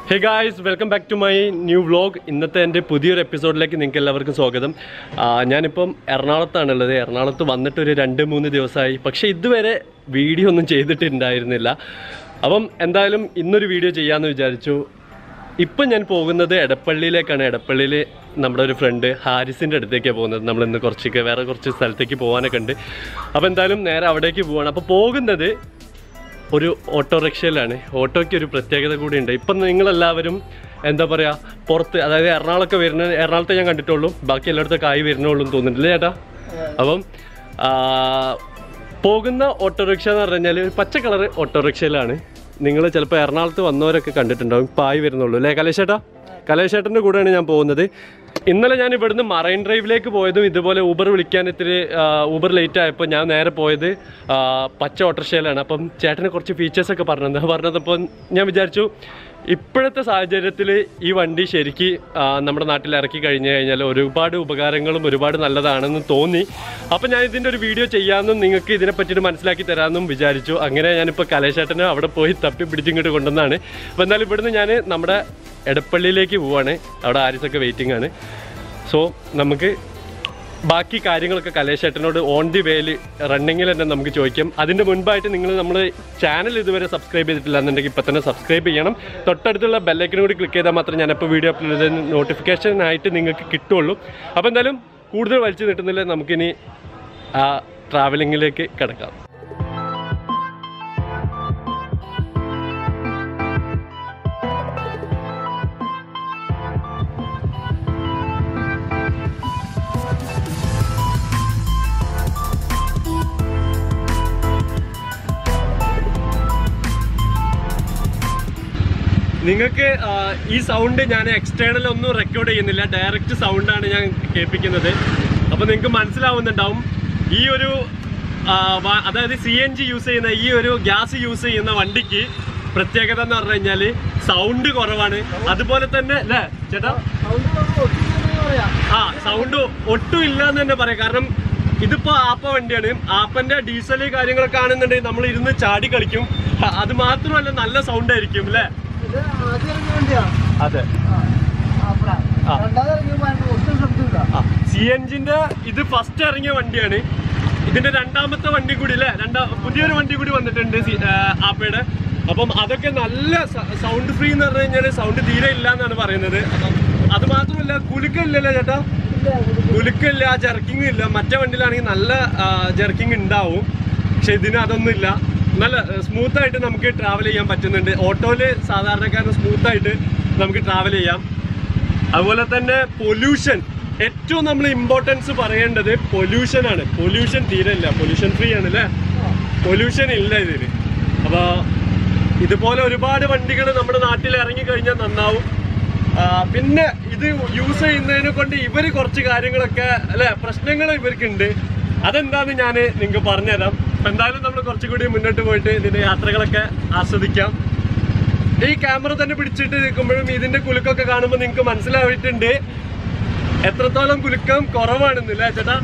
Hey guys welcome back to my new vlog ഇന്നത്തെ എൻ്റെ പുതിയൊരു എപ്പിസോഡിലേക്ക് നിങ്ങൾക്ക് എല്ലാവർക്കും സ്വാഗതം ആ, ഞാനിപ്പം എറണാകുളത്താണുള്ളത് എറണാകുളത്ത് വന്നിട്ട് ഒരു രണ്ട് മൂന്ന് ദിവസമായി പക്ഷേ ഇതുവരെ വീഡിയോ ഒന്നും ചെയ്തിട്ടുണ്ടായിരുന്നില്ല അപ്പം എന്തായാലും ഇന്നൊരു വീഡിയോ ചെയ്യാമെന്ന് വിചാരിച്ചു ഇപ്പം ഞാൻ പോകുന്നത് എടപ്പള്ളിയിലേക്കാണ് എടപ്പള്ളിയിൽ നമ്മുടെ ഒരു ഫ്രണ്ട് ഹാരിസിൻ്റെ അടുത്തേക്കാണ് പോകുന്നത് നമ്മൾ ഇന്ന് കുറച്ചൊക്കെ വേറെ കുറച്ച് സ്ഥലത്തേക്ക് പോകാനൊക്കെ ഉണ്ട് അപ്പോൾ എന്തായാലും നേരെ അവിടേക്ക് പോവാണ് അപ്പോൾ പോകുന്നത് ഒരു ഓട്ടോറിക്ഷയിലാണ് ഓട്ടോയ്ക്ക് ഒരു പ്രത്യേകത കൂടിയുണ്ട് ഇപ്പം നിങ്ങളെല്ലാവരും എന്താ പറയുക പുറത്ത് അതായത് എറണാകുളമൊക്കെ വരുന്ന എറണാകുളത്തെ ഞാൻ കണ്ടിട്ടുള്ളൂ ബാക്കി എല്ലായിടത്തൊക്കെ ആയി വരുന്നുള്ളൂ എന്ന് തോന്നുന്നില്ലേ ചേട്ടാ അപ്പം ആ, പോകുന്ന ഓട്ടോറിക്ഷ എന്ന് പറഞ്ഞു കഴിഞ്ഞാൽ ഒരു പച്ച കളർ ഓട്ടോറിക്ഷയിലാണ് നിങ്ങൾ ചിലപ്പോൾ എറണാകുളത്ത് വന്നവരൊക്കെ കണ്ടിട്ടുണ്ടാവും ഇപ്പം ആയി വരുന്നുള്ളൂ അല്ലേ കലേശേട്ടാ കലേശേട്ടൻ്റെ കൂടെയാണ് ഞാൻ പോകുന്നത് ഇന്നലെ ഞാൻ ഇവിടുന്ന് മറൈൻ ഡ്രൈവിലേക്ക് പോയതും ഇതുപോലെ ഊബർ വിളിക്കാൻ ഇത്തിരി ഊബർ ലേറ്റ് ആയപ്പോൾ ഞാൻ നേരെ പോയത് ആ, പച്ച ഓട്ടോറിക്ഷയിലാണ് അപ്പം ചേട്ടന് കുറച്ച് ഫീച്ചേഴ്സ് ഒക്കെ പറഞ്ഞത് പറഞ്ഞതപ്പോൾ ഞാൻ വിചാരിച്ചു ഇപ്പോഴത്തെ സാഹചര്യത്തിൽ ഈ വണ്ടി ശരിക്ക് ആ, നമ്മുടെ നാട്ടിൽ ഇറക്കി കഴിഞ്ഞു കഴിഞ്ഞാൽ ഒരുപാട് ഉപകാരങ്ങളും ഒരുപാട് നല്ലതാണെന്ന് തോന്നി അപ്പം ഞാൻ ഇതിൻ്റെ ഒരു വീഡിയോ ചെയ്യാമെന്നും നിങ്ങൾക്ക് ഇതിനെ പറ്റിയിട്ട് മനസ്സിലാക്കി തരാമെന്നും വിചാരിച്ചു അങ്ങനെ ഞാനിപ്പോൾ കലേശേട്ടനെ അവിടെ പോയി തപ്പി പിടിച്ചിങ്ങോട്ട് കൊണ്ടുവന്നാണ് അപ്പോൾ എന്തായാലും ഇവിടുന്ന് ഞാൻ നമ്മുടെ എടപ്പള്ളിയിലേക്ക് പോവാണ് അവിടെ ആരിസൊക്കെ വെയിറ്റിംഗ് ആണ് സോ നമുക്ക് ബാക്കി കാര്യങ്ങളൊക്കെ കലേശേട്ടനോട് ഓൺ ദി വേയിൽ റണ്ണിങ്ങിൽ തന്നെ നമുക്ക് ചോദിക്കാം അതിൻ്റെ മുൻപായിട്ട് നിങ്ങൾ നമ്മൾ ചാനൽ ഇതുവരെ സബ്സ്ക്രൈബ് ചെയ്തിട്ടില്ല എന്നുണ്ടെങ്കിൽ ഇപ്പം തന്നെ സബ്സ്ക്രൈബ് ചെയ്യണം തൊട്ടടുത്തുള്ള ബെല്ലൈക്കനും കൂടി ക്ലിക്ക് ചെയ്താൽ മാത്രമേ ഞാനിപ്പോൾ വീഡിയോ അപ്ലോഡ് ചെയ്ത നോട്ടിഫിക്കേഷൻ ആയിട്ട് നിങ്ങൾക്ക് കിട്ടുള്ളൂ അപ്പോൾ എന്തായാലും കൂടുതൽ വലിച്ചു നീട്ടുന്നില്ല നമുക്കിനി ആ ട്രാവലിങ്ങിലേക്ക് കിടക്കാം നിങ്ങൾക്ക് ആ, ഈ സൗണ്ട് ഞാൻ എക്സ്റ്റേണൽ ഒന്നും റെക്കോർഡ് ചെയ്യുന്നില്ല ഡയറക്റ്റ് സൗണ്ടാണ് ഞാൻ കേൾപ്പിക്കുന്നത് അപ്പോൾ നിങ്ങൾക്ക് മനസ്സിലാവുന്നുണ്ടാവും ഈ ഒരു ആ, വ- അതായത് സി എൻ ജി യൂസ് ചെയ്യുന്ന ഈ ഒരു ഗ്യാസ് യൂസ് ചെയ്യുന്ന വണ്ടിക്ക് പ്രത്യേകത എന്ന് പറഞ്ഞു കഴിഞ്ഞാൽ സൗണ്ട് കുറവാണ് അതുപോലെ തന്നെ അല്ലേ ചേട്ടാ ആ സൗണ്ട് ഒട്ടും ഇല്ല എന്ന് തന്നെ പറയാം കാരണം ഇതിപ്പോ ആപ്പ വണ്ടിയാണ് ആപ്പന്റെ ഡീസൽ കാര്യങ്ങളൊക്കെ ആണെന്നുണ്ടെങ്കിൽ നമ്മൾ ഇരുന്ന് ചാടി കളിക്കും ഹ, അത് മാത്രമല്ല നല്ല സൗണ്ട് ആയിരിക്കും അല്ലേ ഇത് ആദ്യം ഇറങ്ങിയ വണ്ടിയാ. അതെ ആ, ആപ്പിളാ. ആ. രണ്ടാമത് ഇറങ്ങിയ വണ്ടി ഒട്ടും ശബ്ദമില്ല. സി എൻജിന്റെ ഇത് ഫസ്റ്റ് ഇറങ്ങിയ വണ്ടിയാണ് ഇതിന്റെ രണ്ടാമത്തെ വണ്ടി കൂടി അല്ലേ രണ്ടാ പുതിയൊരു വണ്ടി കൂടി വന്നിട്ടുണ്ട് സി- ആ, ആപ്പയുടെ അപ്പം അതൊക്കെ നല്ല സൗണ്ട് ഫ്രീ എന്ന് പറഞ്ഞു കഴിഞ്ഞാൽ സൗണ്ട് തീരെ ഇല്ല എന്നാണ് പറയുന്നത് അപ്പം അത് മാത്രമല്ല കുലുക്കില്ലല്ലോ ചേട്ടാ ഇല്ല, ഇത് കുലുക്കില്ല ജെർക്കിംഗ് ഇല്ല മറ്റേ വണ്ടിയിലാണെങ്കിൽ നല്ല ജെർക്കിംഗ് ഉണ്ടാവും പക്ഷെ ഇതിന് അതൊന്നും ഇല്ല നല്ല സ്മൂത്ത് ആയിട്ട് നമുക്ക് ട്രാവൽ ചെയ്യാൻ പറ്റുന്നുണ്ട് ഓട്ടോയില് സാധാരണക്കാരന് സ്മൂത്ത് ആയിട്ട് നമുക്ക് ട്രാവൽ ചെയ്യാം അതുപോലെ തന്നെ പൊല്യൂഷൻ ഏറ്റവും നമ്മൾ ഇമ്പോർട്ടൻസ് പറയേണ്ടത് പൊല്യൂഷൻ ആണ് പൊല്യൂഷൻ തീരെ ഇല്ല പൊല്യൂഷൻ ഫ്രീ ആണ് അല്ലേ പൊല്യൂഷൻ ഇല്ല ഇതിന് അപ്പോൾ ഇതുപോലെ ഒരുപാട് വണ്ടികൾ നമ്മുടെ നാട്ടിൽ ഇറങ്ങി കഴിഞ്ഞാൽ നന്നാവും ആ, പിന്നെ ഇത് യൂസ് ചെയ്യുന്നതിനെ കൊണ്ട് ഇവര് കുറച്ച് കാര്യങ്ങളൊക്കെ അല്ലെ പ്രശ്നങ്ങൾ ഇവർക്കുണ്ട് അതെന്താന്ന് ഞാൻ നിങ്ങൾക്ക് പറഞ്ഞുതരാം അപ്പൊ എന്തായാലും നമ്മൾ കുറച്ചുകൂടി മുന്നോട്ട് പോയിട്ട് ഇതിന്റെ യാത്രകളൊക്കെ ആസ്വദിക്കാം ഈ ക്യാമറ തന്നെ പിടിച്ചിട്ട് നിൽക്കുമ്പോഴും ഇതിന്റെ കുലുക്കൊക്കെ കാണുമ്പോൾ നിങ്ങൾക്ക് മനസ്സിലായിട്ടുണ്ട് എത്രത്തോളം കുലുക്കം കുറവാണെന്നില്ല ചേട്ടാ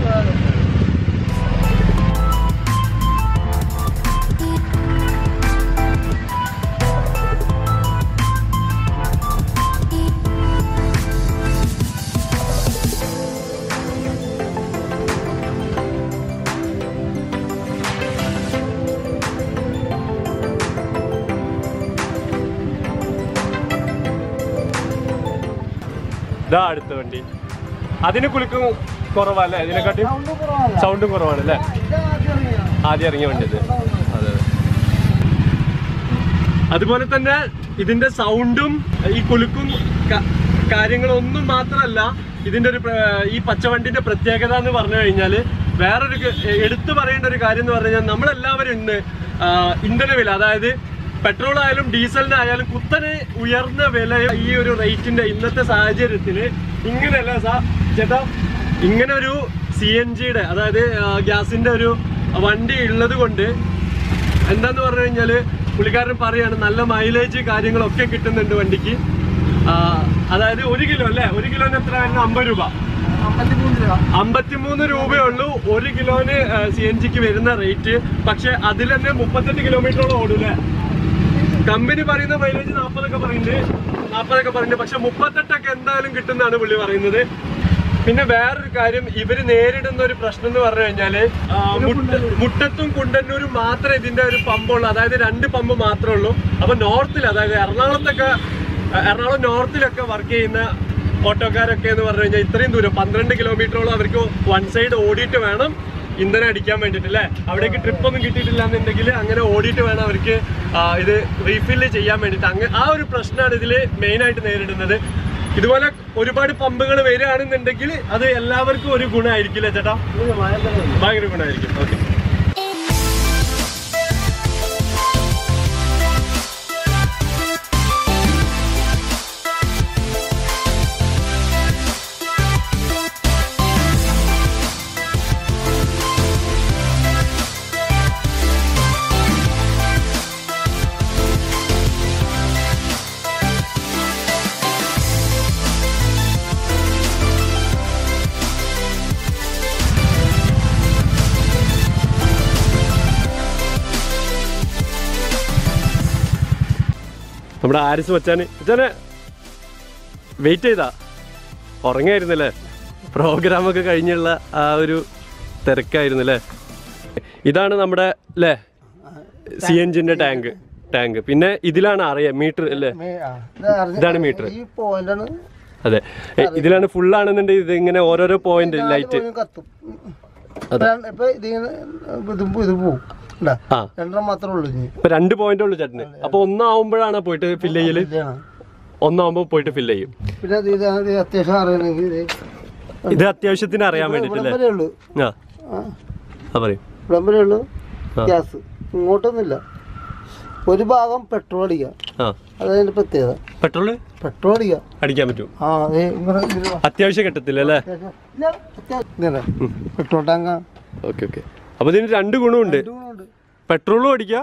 ഇതാ അടുത്ത വണ്ടി അതിന് കുലുക്കം കുറവല്ലേ ഇതിനെക്കാട്ടി സൗണ്ട് കുറവല്ല. സൗണ്ടും കുറവാണ് അല്ലേ ഇത് ആദ്യം ഇറങ്ങിയ. ആദ്യം ഇറങ്ങിയ വണ്ടി ഇത് അതെ അതെ അതുപോലെ തന്നെ ഇതിന്റെ സൗണ്ടും ഈ കുലുക്കും ക- കാര്യങ്ങളൊന്നും മാത്രമല്ല ഇതിന്റെ ഒരു പ്ര- ഈ പച്ചവണ്ടിന്റെ പ്രത്യേകത എന്ന് പറഞ്ഞു കഴിഞ്ഞാൽ വേറൊരു ക- എടുത്തു പറയേണ്ട ഒരു കാര്യം എന്ന് പറഞ്ഞു കഴിഞ്ഞാൽ നമ്മളെല്ലാവരും ഇന്ന് ആ, ഇന്ധന വില അതായത് പെട്രോൾ ആയാലും ഡീസലിനായാലും കുത്തനെ ഉയർന്ന വില ഈ ഒരു റേറ്റിന്റെ ഇന്നത്തെ സാഹചര്യത്തിൽ ഇങ്ങനെയല്ല സാ ചേട്ടാ ഇങ്ങനെ ഒരു സി എൻ ജിയുടെ അതായത് ആ, ഗ്യാസിന്റെ ഒരു വണ്ടി ഉള്ളത് കൊണ്ട് എന്താന്ന് പറഞ്ഞു കഴിഞ്ഞാല് പുള്ളിക്കാരൻ പറയാണ് നല്ല മൈലേജ് കാര്യങ്ങളൊക്കെ കിട്ടുന്നുണ്ട് വണ്ടിക്ക് ആ, അതായത് ഒരു കിലോ അല്ലേ ഒരു കിലോന് എത്ര വരുന്നത് അമ്പത് രൂപ അമ്പത്തിമൂന്ന് രൂപ. അമ്പത്തിമൂന്ന് രൂപയുള്ളൂ ഒരു കിലോന് സി എൻ ജിക്ക് വരുന്ന റേറ്റ് പക്ഷെ അതിൽ തന്നെ മുപ്പത്തെട്ട് കിലോമീറ്ററോളം ഓടൂലേ കമ്പനി പറയുന്ന മൈലേജ് നാൽപ്പതൊക്കെ പറയുന്നുണ്ട് നാൽപ്പതൊക്കെ പറയുന്നുണ്ട് പക്ഷെ മുപ്പത്തെട്ടൊക്കെ എന്തായാലും കിട്ടുന്നതാണ് പുള്ളി പറയുന്നത് പിന്നെ വേറൊരു കാര്യം ഇവര് നേരിടുന്ന ഒരു പ്രശ്നം എന്ന് പറഞ്ഞു കഴിഞ്ഞാല് ആ, മുട്ട- മുട്ടത്തും കുണ്ടന്നൂരും മാത്രമേ ഇതിന്റെ ഒരു പമ്പുള്ളൂ അതായത് രണ്ട് പമ്പ് മാത്രമേ ഉള്ളൂ അപ്പൊ നോർത്തിൽ അതായത് എറണാകുളത്തൊക്കെ ആ, എറണാകുളം നോർത്തിലൊക്കെ വർക്ക് ചെയ്യുന്ന ഓട്ടോക്കാരൊക്കെ എന്ന് പറഞ്ഞു കഴിഞ്ഞാൽ ഇത്രയും ദൂരം പന്ത്രണ്ട് കിലോമീറ്ററോളം അവർക്ക് വൺ സൈഡ് ഓടിയിട്ട് വേണം ഇന്ധനം അടിക്കാൻ വേണ്ടിട്ട് അല്ലേ അവിടേക്ക് ട്രിപ്പ് ഒന്നും കിട്ടിയിട്ടില്ല എന്നുണ്ടെങ്കിൽ അങ്ങനെ ഓടിയിട്ട് വേണം അവർക്ക് ആ, ഇത് റീഫില്ല് ചെയ്യാൻ വേണ്ടിട്ട് അങ്ങ് ആ ഒരു പ്രശ്നമാണ് ഇതിൽ മെയിൻ ആയിട്ട് നേരിടുന്നത് ഇതുപോലെ ഒരുപാട് പമ്പുകൾ വരികയാണെന്നുണ്ടെങ്കിൽ അത് എല്ലാവർക്കും ഒരു ഗുണമായിരിക്കില്ല ചേട്ടാ ഭയങ്കര ഗുണമായിരിക്കും ഓക്കെ നമ്മുടെ ആരിസ് മച്ചാന് മച്ചാനെ വെയിറ്റ് ചെയ്താ ഉറങ്ങായിരുന്നല്ലേ പ്രോഗ്രാമൊക്കെ കഴിഞ്ഞുള്ള ആ ഒരു തിരക്കായിരുന്നല്ലേ ഇതാണ് നമ്മുടെ അല്ലേ സി എൻജിന്റെ ടാങ്ക് ടാങ്ക് പിന്നെ ഇതിലാണ് അറിയാം മീറ്റർ അല്ലേ ഇതാണ് meter. ഈ പോയിന്റ് ആണ് അതെ എ, ഇതിലാണ് ഫുൾ ആണെന്നുണ്ടെങ്കിൽ ഇത് ഇങ്ങനെ ഓരോരോ പോയിന്റ് ലൈറ്റ് പോയിന്റ് കത്തും ഇപ്പൊ ഇപ്പൊ ഇതിങ്ങനെ ഇത് പോ- ഇത് പോവും ഇണ്ടാ? ആ രണ്ടെണ്ണം മാത്രമേ ഉള്ളൂ ഇനി ഇപ്പൊ രണ്ട് പോയിന്റ് ഉള്ളു ചേട്ടന് അപ്പൊ ഒന്നാവുമ്പോഴാണ് പോയിട്ട് ഫില്ല് ചെയ്യല് ഇതാണ്. ഒന്നാവുമ്പോ പോയിട്ട് ഫില്ല് ചെയ്യും പിന്നെ ഇത് ഇത് ഇത് അത്യാവശ്യം അറിയണമെങ്കിൽ ഇത് ഇത് അത്യാവശ്യത്തിന് അറിയാൻ ഇവിടം വേണ്ടിട്ടല്ലേ വരെ ഉള്ളൂ ആ ആ ആ പറയും ഇവിടം വരെ ഉള്ളൂ ആ. ഗ്യാസ് ഇങ്ങോട്ടൊന്നുമില്ല ഒരു ഭാഗം പെട്രോൾ അടിക്കാം ആ അതതിന്റെ പ്രത്യേകത പെട്രോള് പെട്രോൾ അടിക്കാം അടിക്കാൻ പറ്റും ആ ദേ ഇവിടെ ഇതില് വാ. അത്യാവശ്യ ഘട്ടത്തിൽ അല്ലേ അത്യാവശ്യം- ഇല്ല, അത്യാവശ്യം. ഇതല്ലേ? പെട്രോൾ ടാങ്ക ഓക്കെ ഓക്കെ അപ്പൊ ഇതിന് രണ്ട് ഗുണമുണ്ട് ഉണ്ട് പെട്രോളും അടിക്കാം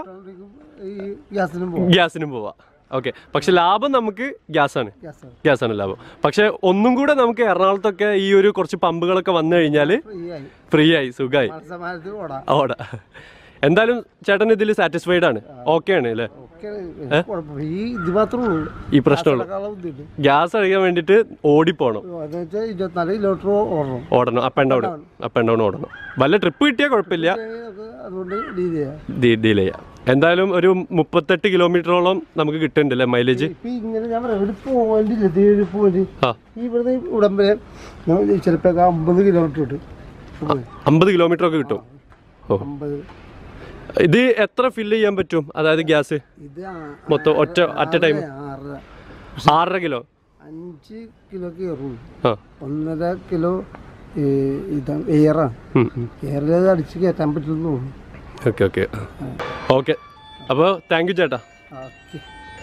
ഈ ഗ്യാസിനും പോകും ഗ്യാസിനും പോവാം ഓക്കെ പക്ഷെ ലാഭം നമുക്ക് ഗ്യാസാണ് ഗ്യാസ് ഗ്യാസാണ് ലാഭം പക്ഷെ ഒന്നും കൂടെ നമുക്ക് എറണാകുളത്തൊക്കെ ഈ ഒരു കുറച്ച് പമ്പുകളൊക്കെ വന്നു കഴിഞ്ഞാൽ ഫ്രീ ആയി ഫ്രീ ആയി സുഖമായി മനസ്സമാനത്തിൽ ഓടാം ഓടാ എന്തായാലും ചേട്ടൻ ഇതിൽ സാറ്റിസ്ഫൈഡ് ആണ് ഓക്കെ ആണ് അല്ലേ ഒക്കെ കുഴപ്പമില്ല ഈ ഇത് മാത്രമേ ഉള്ളൂ ഈ പ്രശ്നമുള്ളൂ ഗ്യാസിനെക്കാളും ബുദ്ധിമുട്ട് ഗ്യാസ് അടിക്കാൻ വേണ്ടിയിട്ട് ഓടിപ്പോണം അതെന്ന് വെച്ചാൽ ഇരുപത്തിനാല് കിലോമീറ്റർ ഓടണം ഓടണം up and down up and down ഓടണം വല്ല ട്രിപ്പ് കിട്ടിയാൽ കുഴപ്പമില്ല നമുക്ക് അതുകൊണ്ട് ഡീൽ ചെയ്യാം ഡീൽ ചെയ്യാം എന്തായാലും ഒരു മുപ്പത്തെട്ട് കിലോമീറ്ററോളം നമുക്ക് കിട്ടുന്നുണ്ടല്ലേ മൈലേജ് ഇപ്പൊ ഇങ്ങനെ ഞാൻ പറയാം ഒരു പോയിന്റ് ഇല്ല ദേ ഒരു പോയിന്റ് ആ ഈ ഇവിടുന്ന് ഇവിടം വരെ ചിലപ്പോ അമ്പത് കിലോമീറ്റർ കിട്ടും അമ്പത് കിലോമീറ്റർ ഒക്കെ കിട്ടും ഓ അമ്പത് ഇത് എത്ര ഫില്ല് ചെയ്യാൻ പറ്റും അതായത് ഗ്യാസ് ഇത് ആ- മൊത്തം ഒറ്റ അറ്റ് ടൈം ആറര ആറര കിലോ അഞ്ച് കിലോ കയറും ആ ഒന്നര കിലോ ഈ ഇതാണ് എയറാണ് ഉം, ഉം. എയറിൽ അത് അടിച്ച് കയറ്റാൻ പറ്റുമെന്ന് തോന്നുന്നു ഓക്കെ ഓക്കെ ഓക്കെ അപ്പോൾ താങ്ക് യു ചേട്ടാ ഓക്കെ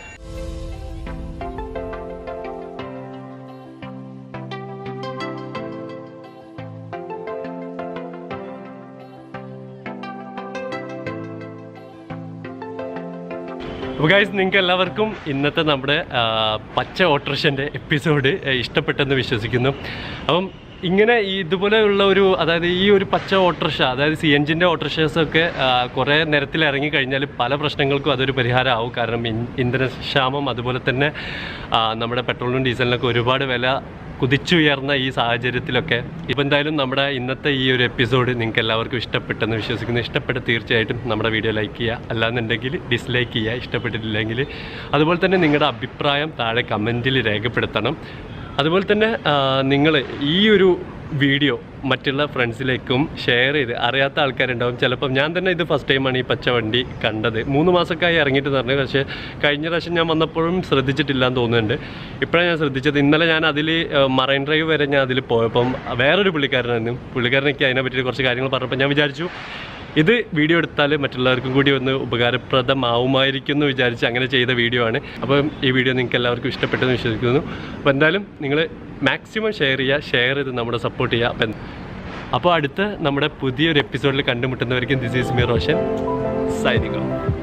അപ്പോൾ ഗൈസ് നിങ്ങൾക്ക് എല്ലാവർക്കും ഇന്നത്തെ നമ്മുടെ ആ, പച്ച ഓട്ടോറിക്ഷൻ്റെ എപ്പിസോഡ് ഇഷ്ടപ്പെട്ടെന്ന് വിശ്വസിക്കുന്നു അപ്പം ഇങ്ങനെ ഈ ഇതുപോലെയുള്ള ഒരു അതായത് ഈ ഒരു പച്ച ഓട്ടോറിക്ഷ അതായത് സി എൻ ജിൻ്റെ ഓട്ടോറിക്ഷസൊക്കെ കുറേ നിരത്തിൽ ഇറങ്ങി കഴിഞ്ഞാൽ പല പ്രശ്നങ്ങൾക്കും അതൊരു പരിഹാരമാവും കാരണം ഇൻ- ഇന്ധനക്ഷാമം അതുപോലെ തന്നെ ആ, നമ്മുടെ പെട്രോളിനും ഡീസലിനൊക്കെ ഒരുപാട് വില കുതിച്ചുയർന്ന ഈ സാഹചര്യത്തിലൊക്കെ ഇപ്പം എന്തായാലും നമ്മുടെ ഇന്നത്തെ ഈ ഒരു എപ്പിസോഡ് നിങ്ങൾക്ക് എല്ലാവർക്കും ഇഷ്ടപ്പെട്ടെന്ന് വിശ്വസിക്കുന്നു ഇഷ്ടപ്പെട്ട തീർച്ചയായിട്ടും നമ്മുടെ വീഡിയോ ലൈക്ക് ചെയ്യുക അല്ലാന്നുണ്ടെങ്കിൽ ഡിസ്ലൈക്ക് ചെയ്യുക ഇഷ്ടപ്പെട്ടിട്ടില്ലെങ്കിൽ അതുപോലെ തന്നെ നിങ്ങളുടെ അഭിപ്രായം താഴെ കമൻറ്റിൽ രേഖപ്പെടുത്തണം അതുപോലെ തന്നെ നിങ്ങൾ ഈ ഒരു വീഡിയോ മറ്റുള്ള ഫ്രണ്ട്സിലേക്കും ഷെയർ ചെയ്ത് അറിയാത്ത ആൾക്കാരുണ്ടാവും ചിലപ്പം ഞാൻ തന്നെ ഇത് ഫസ്റ്റ് ടൈമാണ് ഈ പച്ച വണ്ടി കണ്ടത് മൂന്ന് മാസമൊക്കെയായി ഇറങ്ങിയിട്ട് പറഞ്ഞു പക്ഷേ കഴിഞ്ഞ പ്രാവശ്യം ഞാൻ വന്നപ്പോഴും ശ്രദ്ധിച്ചിട്ടില്ല എന്ന് തോന്നുന്നുണ്ട് ഇപ്പോഴാണ് ഞാൻ ശ്രദ്ധിച്ചത് ഇന്നലെ ഞാൻ അതിൽ മറൈൻ ഡ്രൈവ് വരെ ഞാൻ അതിൽ പോയപ്പം വേറൊരു പുള്ളിക്കാരനായിരുന്നു പുള്ളിക്കാരനൊക്കെ അതിനെ പറ്റി കുറച്ച് കാര്യങ്ങൾ പറഞ്ഞപ്പോൾ ഞാൻ വിചാരിച്ചു ഇത് വീഡിയോ എടുത്താൽ മറ്റുള്ളവർക്കും കൂടി ഒന്ന് ഉപകാരപ്രദമാവുമായിരിക്കും എന്ന് വിചാരിച്ച് അങ്ങനെ ചെയ്ത വീഡിയോ ആണ് അപ്പം ഈ വീഡിയോ നിങ്ങൾക്ക് എല്ലാവർക്കും ഇഷ്ടപ്പെട്ടെന്ന് വിശ്വസിക്കുന്നു അപ്പോൾ എന്തായാലും നിങ്ങൾ മാക്സിമം ഷെയർ ചെയ്യുക ഷെയർ ചെയ്ത് നമ്മുടെ സപ്പോർട്ട് ചെയ്യുക അപ്പം അപ്പോൾ അടുത്ത നമ്മുടെ പുതിയൊരു എപ്പിസോഡിൽ കണ്ടുമുട്ടുന്നവർക്കും this is me Roshan signing of